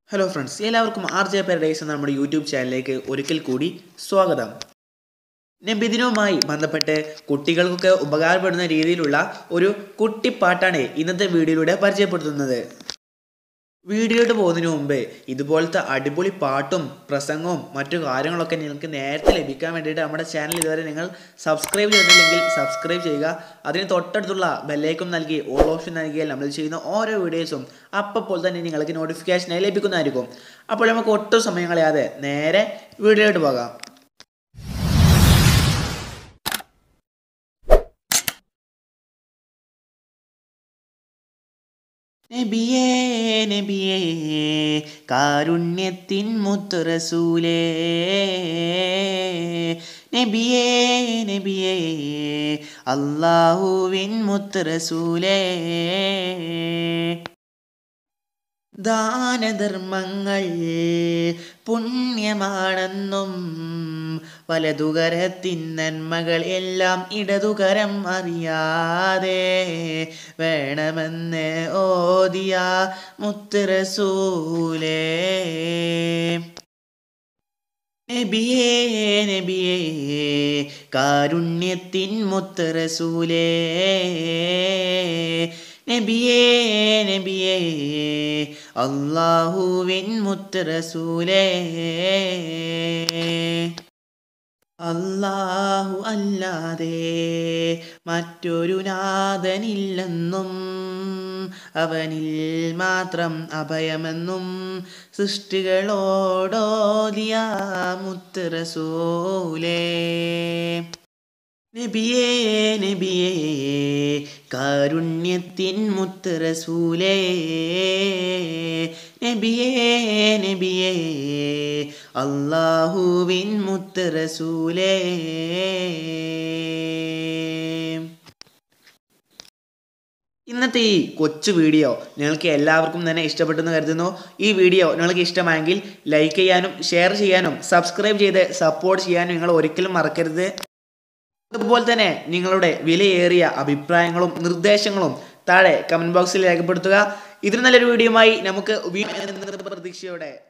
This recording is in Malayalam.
ഹലോ ഫ്രണ്ട്സ് എല്ലാവർക്കും ആർ ജെ പാരഡൈസ് എന്ന നമ്മുടെ യൂട്യൂബ് ചാനലിലേക്ക് ഒരിക്കൽ കൂടി സ്വാഗതം നബിദിനവുമായി ബന്ധപ്പെട്ട് കുട്ടികൾക്കൊക്കെ ഉപകാരപ്പെടുന്ന രീതിയിലുള്ള ഒരു കുട്ടിപ്പാട്ടാണ് ഇന്നത്തെ വീഡിയോയിലൂടെ പരിചയപ്പെടുത്തുന്നത് വീഡിയോയിട്ട് പോകുന്നതിന് മുമ്പ് ഇതുപോലത്തെ അടിപൊളി പാട്ടും പ്രസംഗവും മറ്റു കാര്യങ്ങളൊക്കെ നിങ്ങൾക്ക് നേരത്തെ ലഭിക്കാൻ വേണ്ടിയിട്ട് നമ്മുടെ ചാനൽ ഇതുവരെ നിങ്ങൾ സബ്സ്ക്രൈബ് ചെയ്തിട്ടില്ലെങ്കിൽ സബ്സ്ക്രൈബ് ചെയ്യുക അതിന് തൊട്ടടുത്തുള്ള ബെല്ലൈക്കും നൽകി ഓൾ ഓപ്ഷൻ നൽകിയാൽ നമ്മൾ ചെയ്യുന്ന ഓരോ വീഡിയോസും അപ്പോൾ തന്നെ നിങ്ങൾക്ക് നോട്ടിഫിക്കേഷനായി ലഭിക്കുന്നതായിരിക്കും അപ്പോൾ നമുക്ക് ഒട്ടും സമയം കളയാതെ നേരെ വീഡിയോയിട്ട് പോകാം നബിയേ നബിയേ കാരുണ്യത്തിൻ മുത്തുറസൂലേ നബിയേ നബിയേ അള്ളാഹുവിൻ മുത്തുറസൂലേ ദാനധർമ്മങ്ങൾ പുണ്യമാണെന്നും വലതുകരത്തിൻ നന്മകൾ എല്ലാം ഇടതുകരം അറിയാതെ വേണമെന്ന് ഓതിയ മുത്തുറസൂലേ നബിയേ നബിയേ കാരുണ്യത്തിൻ മുത്തുറസൂലേ നബിയേ നബിയേ അള്ളാഹുവിൻ മുത്തുറസൂലേ അല്ലാഹു അല്ലാതെ മറ്റൊരു നാഥനില്ലെന്നും അവനിൽ മാത്രം അഭയമെന്നും സൃഷ്ടികളോടോദിയ മുത്തുറസൂലേ നബിയേ നബിയേ കാരുണ്യത്തിൻ മുത്തുറസൂലേ നബിയേ നബിയേ അള്ളാഹുവിൻ മുത്തുറസൂലേ ഇന്നത്തെ ഈ കൊച്ചു വീഡിയോ നിങ്ങൾക്ക് എല്ലാവർക്കും തന്നെ ഇഷ്ടപ്പെട്ടെന്ന് കരുതുന്നു ഈ വീഡിയോ നിങ്ങൾക്ക് ഇഷ്ടമായെങ്കിൽ ലൈക്ക് ചെയ്യാനും ഷെയർ ചെയ്യാനും സബ്സ്ക്രൈബ് ചെയ്ത് സപ്പോർട്ട് ചെയ്യാനും നിങ്ങൾ ഒരിക്കലും മറക്കരുത് അതുപോലെ തന്നെ നിങ്ങളുടെ വിലയേറിയ അഭിപ്രായങ്ങളും നിർദ്ദേശങ്ങളും താഴെ കമൻറ്റ് ബോക്സിൽ രേഖപ്പെടുത്തുക ഇതിന് നല്ലൊരു വീഡിയോയുമായി നമുക്ക് വീണ്ടും പ്രതീക്ഷയോടെ